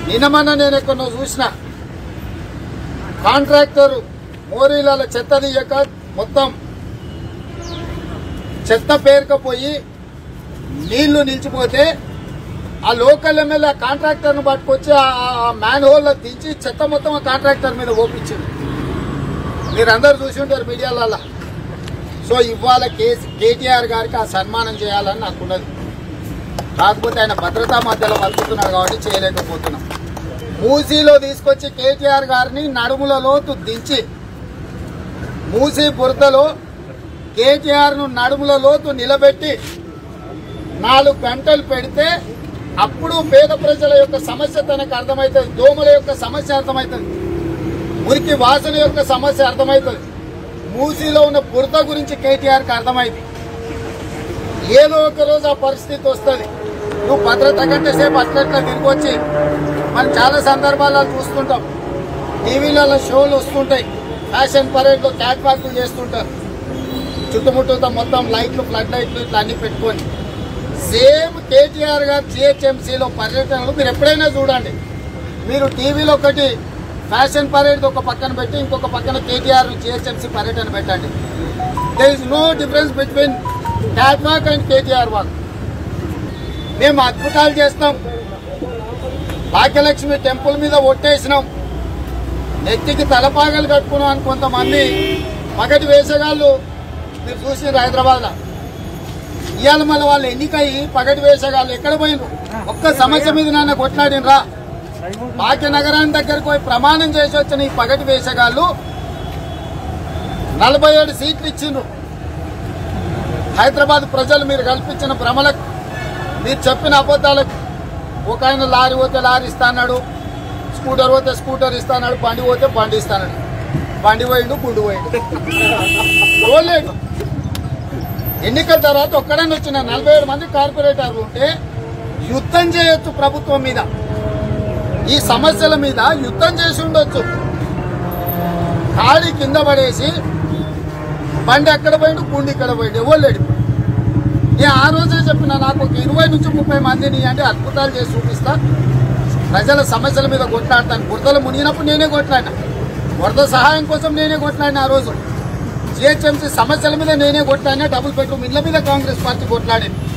నిన్నమన్న నేను ఎక్కడో చూసిన కాంట్రాక్టర్ మోరీల చెత్త తీయక మొత్తం చెత్త పేరుకపోయి నీళ్లు నిలిచిపోతే ఆ లోకల్ ఎమ్మెల్యే కాంట్రాక్టర్ను పట్టుకొచ్చి ఆ మ్యాన్ హోల్లో దించి చెత్త మొత్తం ఆ కాంట్రాక్టర్ మీద ఓపించింది మీరందరూ చూసి ఉంటారు మీడియాలలో సో ఇవాళ కేసీ కేటీఆర్ గారికి ఆ సన్మానం చేయాలని నాకున్నది కాకపోతే ఆయన భద్రతా మధ్యలో మలుపుతున్నాడు కాబట్టి చేయలేకపోతున్నాం మూసీలో తీసుకొచ్చి కేటీఆర్ గారిని నడుముల లోతు దించి మూసీ బురదలో కేటీఆర్ ను నడుముల లోతు నిలబెట్టి నాలుగు గంటలు పెడితే అప్పుడు పేద ప్రజల యొక్క సమస్య తనకు అర్థమవుతుంది దోమల యొక్క సమస్య అర్థమవుతుంది మురికి వాసన యొక్క సమస్య అర్థమవుతుంది మూసీలో ఉన్న బురద గురించి కేటీఆర్కి అర్థమైంది ఏదో ఒక రోజు ఆ పరిస్థితి వస్తుంది నువ్వు భద్రత కంటే సేపు అట్లట్లా తిరిగి వచ్చి మనం చాలా సందర్భాలలో చూస్తుంటాం టీవీలలో షోలు వస్తుంటాయి ఫ్యాషన్ పరేడ్లో క్యాట్ వాక్లు చేస్తుంటారు చుట్టుముట్టుతో మొత్తం లైట్లు ఫ్లడ్ లైట్లు ఇట్లా అన్ని పెట్టుకొని సేమ్ కేటీఆర్ గారు జిహెచ్ఎంసీలో పర్యటనలు మీరు ఎప్పుడైనా చూడండి మీరు టీవీలో ఒకటి ఫ్యాషన్ పరేడ్ ఒక పక్కన పెట్టి ఇంకొక పక్కన కేటీఆర్ జిహెచ్ఎంసీ పర్యటన పెట్టండి there is no difference between catwalk and KTR walk మేము అద్భుతాలు చేస్తాం భాగ్యలక్ష్మి టెంపుల్ మీద ఒట్టేసినాం నెత్తికి తలపాగలు కట్టుకున్నాం అని కొంతమంది పగటి వేసగాళ్ళు మీరు చూసినారు హైదరాబాద్లో ఇవాళ మళ్ళీ వాళ్ళు ఎన్నికయ్యి పగటి వేసగాళ్ళు ఎక్కడ పోయినరు ఒక్క సమస్య మీద నాన్న కొట్లాడినరా భాగ్యనగరాన్ని దగ్గరకు పోయి ప్రమాణం చేసి వచ్చిన ఈ పగటి వేసగాళ్ళు నలభై ఏడు సీట్లు ఇచ్చిండ్రు హైదరాబాద్ ప్రజలు మీరు కల్పించిన భ్రమలకు మీరు చెప్పిన అబద్ధాలకు ఒక ఆయన లారీ పోతే లారీ ఇస్తాడు స్కూటర్ పోతే స్కూటర్ ఇస్తాడు బండి పోతే బండి ఇస్తాడు బండి పోయిండు గుండు పోయిండు పోలేడు ఎన్నికల తర్వాత ఒక్కడైనా వచ్చిన నలభై ఏడు మంది కార్పొరేటర్లు ఉంటే యుద్ధం చేయొచ్చు ప్రభుత్వం మీద ఈ సమస్యల మీద యుద్ధం చేసి ఉండొచ్చు ఖాళీ కింద పడేసి బండి ఎక్కడ పోయిండు గుండు ఇక్కడ పోయిండు ఎవరు నేను ఆ రోజే చెప్పిన నాకు ఒక ఇరవై నుంచి ముప్పై మందిని అంటే అద్భుతాలు చేసి చూపిస్తా ప్రజల సమస్యల మీద కొట్లాడతాను బురదలు మునిగినప్పుడు నేనే కొట్లాడినా వరద సహాయం కోసం నేనే కొట్లాడిన ఆ రోజు జిహెచ్ఎంసీ సమస్యల మీద నేనే కొట్లాడినా డబుల్ బెడ్రూమ్ ఇళ్ల మీద కాంగ్రెస్ పార్టీ కొట్లాడింది